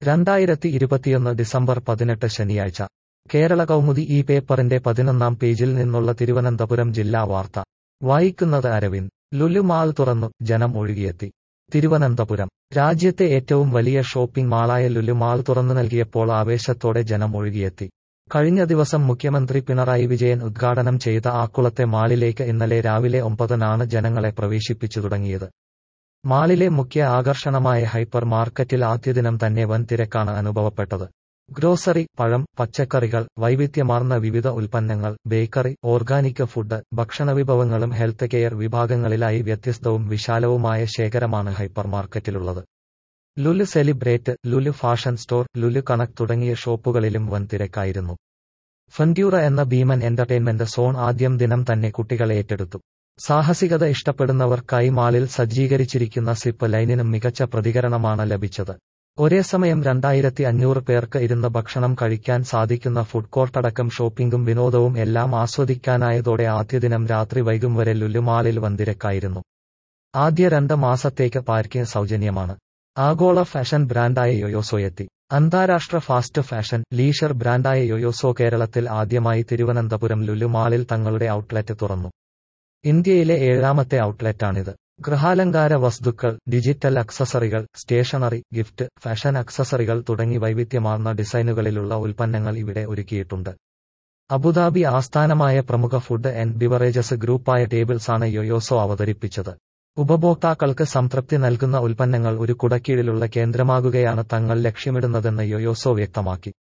രണ്ടായിരത്തി ഇരുപത്തിയൊന്ന് ഡിസംബർ പതിനെട്ട് ശനിയാഴ്ച കേരള കൗമുദി ഈ പേപ്പറിന്റെ പതിനൊന്നാം പേജിൽ നിന്നുള്ള തിരുവനന്തപുരം ജില്ലാ വാർത്ത വായിക്കുന്നത് അരവിന്ദ് ലുലു മാൾ തുറന്നു ജനം ഒഴുകിയെത്തി തിരുവനന്തപുരം രാജ്യത്തെ ഏറ്റവും വലിയ ഷോപ്പിംഗ് മാളായ ലുലു മാൾ തുറന്നു നൽകിയപ്പോൾ ആവേശത്തോടെ ജനം ഒഴുകിയെത്തി കഴിഞ്ഞ ദിവസം മുഖ്യമന്ത്രി പിണറായി വിജയൻ ഉദ്ഘാടനം ചെയ്ത ആക്കുളത്തെ മാളിലേക്ക് ഇന്നലെ രാവിലെ ഒമ്പതിനാണ് ജനങ്ങളെ പ്രവേശിപ്പിച്ചു തുടങ്ങിയത് മാളിലെ മുഖ്യ ആകർഷണമായ ഹൈപ്പർ മാർക്കറ്റിൽ ആദ്യദിനം തന്നെ വൻ തിരക്കാണ് അനുഭവപ്പെട്ടത് ഗ്രോസറി പഴം പച്ചക്കറികൾ വൈവിധ്യമാർന്ന വിവിധ ഉൽപ്പന്നങ്ങൾ ബേക്കറി ഓർഗാനിക് ഫുഡ് ഭക്ഷണവിഭവങ്ങളും ഹെൽത്ത് കെയർ വിഭാഗങ്ങളിലായി വ്യത്യസ്തവും വിശാലവുമായ ശേഖരമാണ് ഹൈപ്പർ മാർക്കറ്റിലുള്ളത് Lulu celebrate Lulu fashion store Lulu connect തുടങ്ങിയ ഷോപ്പുകളിലും വൻ തിരക്കായിരുന്നു ഫൻഡ്യൂറ എന്ന ഭീമൻ എന്റർടൈൻമെന്റ് സോൺ ആദ്യം ദിനം തന്നെ കുട്ടികളെ ഏറ്റെടുത്തു സാഹസികത ഇഷ്ടപ്പെടുന്നവർക്കായി മാളിൽ സജ്ജീകരിച്ചിരിക്കുന്ന സിപ്പ് ലൈനിനും മികച്ച പ്രതികരണമാണ് ലഭിച്ചത് ഒരേ സമയം രണ്ടായിരത്തി അഞ്ഞൂറ് പേർക്ക് ഇരുന്ന് ഭക്ഷണം കഴിക്കാൻ സാധിക്കുന്ന ഫുഡ് കോർട്ടടക്കം ഷോപ്പിംഗും വിനോദവും എല്ലാം ആസ്വദിക്കാനായതോടെ ആദ്യദിനം രാത്രി വൈകും വരെ ലുലു മാളിൽ വൻതിരക്കായിരുന്നു ആദ്യ രണ്ട് മാസത്തേക്ക് പാർക്കിംഗ് സൗജന്യമാണ് ആഗോള ഫാഷൻ ബ്രാൻഡായ യൊയോസോയെത്തി അന്താരാഷ്ട്ര ഫാസ്റ്റ് ഫാഷൻ ലീഷർ ബ്രാൻഡായ യൊയോസോ കേരളത്തിൽ ആദ്യമായി തിരുവനന്തപുരം ലുലു മാളിൽ തങ്ങളുടെ ഔട്ട്ലെറ്റ് തുറന്നു ഇന്ത്യയിലെ ഏഴാമത്തെ ഔട്ട്ലെറ്റാണിത് ഗൃഹാലങ്കാര വസ്തുക്കൾ ഡിജിറ്റൽ അക്സസറികൾ സ്റ്റേഷനറി ഗിഫ്റ്റ് ഫാഷൻ അക്സസറികൾ തുടങ്ങി വൈവിധ്യമാർന്ന ഡിസൈനുകളിലുള്ള ഉൽപ്പന്നങ്ങൾ ഇവിടെ ഒരുക്കിയിട്ടുണ്ട് അബുദാബി ആസ്ഥാനമായ പ്രമുഖ ഫുഡ് ആൻഡ് ബിവറേജസ് ഗ്രൂപ്പായ ടേബിൾസാണ് യൊയോസോ അവതരിപ്പിച്ചത് ഉപഭോക്താക്കൾക്ക് സംതൃപ്തി നൽകുന്ന ഉൽപ്പന്നങ്ങൾ ഒരു കുടക്കീഴിലുള്ള കേന്ദ്രമാകുകയാണ് തങ്ങൾ ലക്ഷ്യമിടുന്നതെന്ന് യൊയോസോ വ്യക്തമാക്കി